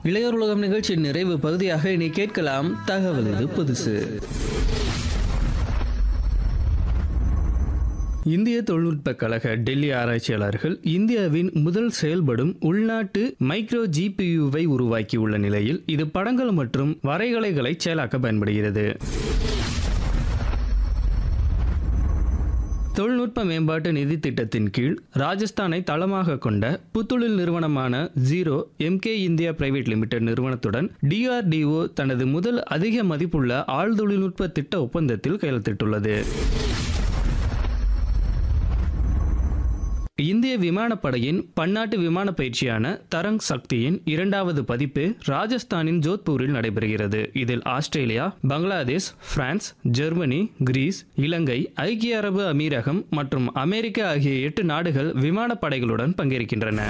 இளையோர் உலகம் நிகழ்ச்சியின் நிறைவு பகுதியாக இனி கேட்கலாம் தகவல் இது புதுசு இந்திய தொழில்நுட்ப கழக டெல்லி ஆராய்ச்சியாளர்கள் இந்தியாவின் முதல் செயல்படும் உள்நாட்டு மைக்ரோ ஜிபியுவை உருவாக்கியுள்ள நிலையில் இது படங்கள் மற்றும் வரைகலைகளை செயலாக்க பயன்படுகிறது தொழில்நுட்ப மேம்பாட்டு நிதி திட்டத்தின் கீழ் ராஜஸ்தானை தளமாக கொண்ட புத்தொழில் நிறுவனமான Zero M K India Private Limited நிறுவனத்துடன் டிஆர்டிஓ தனது முதல் அதிக மதிப்புள்ள ஆழ் தொழில்நுட்ப திட்ட ஒப்பந்தத்தில் கையெழுத்திட்டுள்ளது இந்திய விமானப்படையின் பன்னாட்டு விமான பயிற்சியான தரங் சக்தியின் இரண்டாவது பதிப்பு ராஜஸ்தானின் ஜோத்பூரில் நடைபெறுகிறது இதில் Australia Bangladesh France Germany Greece இலங்கை ஐக்கிய அரபு அமீரகம் மற்றும் அமெரிக்கா ஆகிய எட்டு நாடுகள் விமானப்படைகளுடன் பங்கேற்கின்றன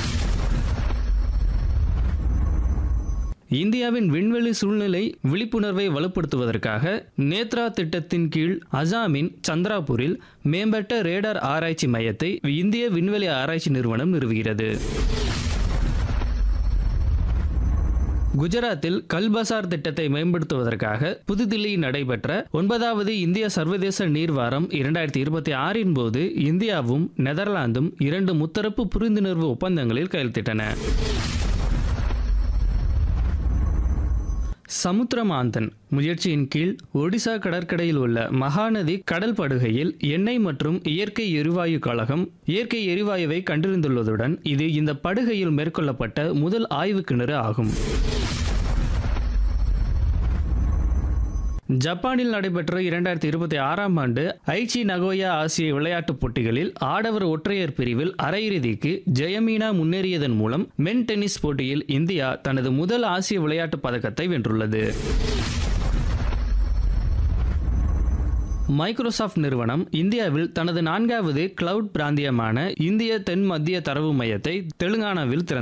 இந்தியாவின் விண்வெளி சூழ்நிலை விழிப்புணர்வை வலுப்படுத்துவதற்காக நேத்ரா திட்டத்தின் கீழ் அசாமின் சந்திராபூரில் மேம்பட்ட ரேடார் ஆராய்ச்சி மையத்தை இந்திய விண்வெளி ஆராய்ச்சி நிறுவனம் நிறுவுகிறது குஜராத்தில் கல்பசார் திட்டத்தை மேம்படுத்துவதற்காக புதுதில்லியில் நடைபெற்ற ஒன்பதாவது இந்திய சர்வதேச நீர் வாரம் இரண்டாயிரத்தி இருபத்தி ஆறின் போது இந்தியாவும் நெதர்லாந்தும் இரண்டு முத்தரப்பு புரிந்துணர்வு ஒப்பந்தங்களில் கையெழுத்திட்டன சமுத்திரமாந்தன் முயற்சியின் கீழ் ஒடிசா கடற்கரையில் உள்ள மகாநதி கடல் படுகையில் எண்ணெய் மற்றும் இயற்கை எரிவாயு கழகம் இயற்கை எரிவாயுவை கண்டறிந்துள்ளதுடன் இது இந்த படுகையில் மேற்கொள்ளப்பட்ட முதல் ஆய்வு கிணறு ஆகும் ஜப்பானில் நடைபெற்ற இரண்டாயிரத்தி இருபத்தி ஆறாம் ஆண்டு ஐச்சி நகோயா ஆசிய விளையாட்டுப் போட்டிகளில் ஆடவர் ஒற்றையர் பிரிவில் அரையிறுதிக்கு ஜெயமீனா முன்னேறியதன் மூலம் மென் டென்னிஸ் போட்டியில் இந்தியா தனது முதல் ஆசிய விளையாட்டுப் பதக்கத்தை வென்றுள்ளது மைக்ரோசாஃப்ட் நிறுவனம் இந்தியாவில் தனது நான்காவது கிளவுட் பிராந்தியமான இந்திய தென் மத்திய தரவு மையத்தை தெலுங்கானாவில் திறந்தது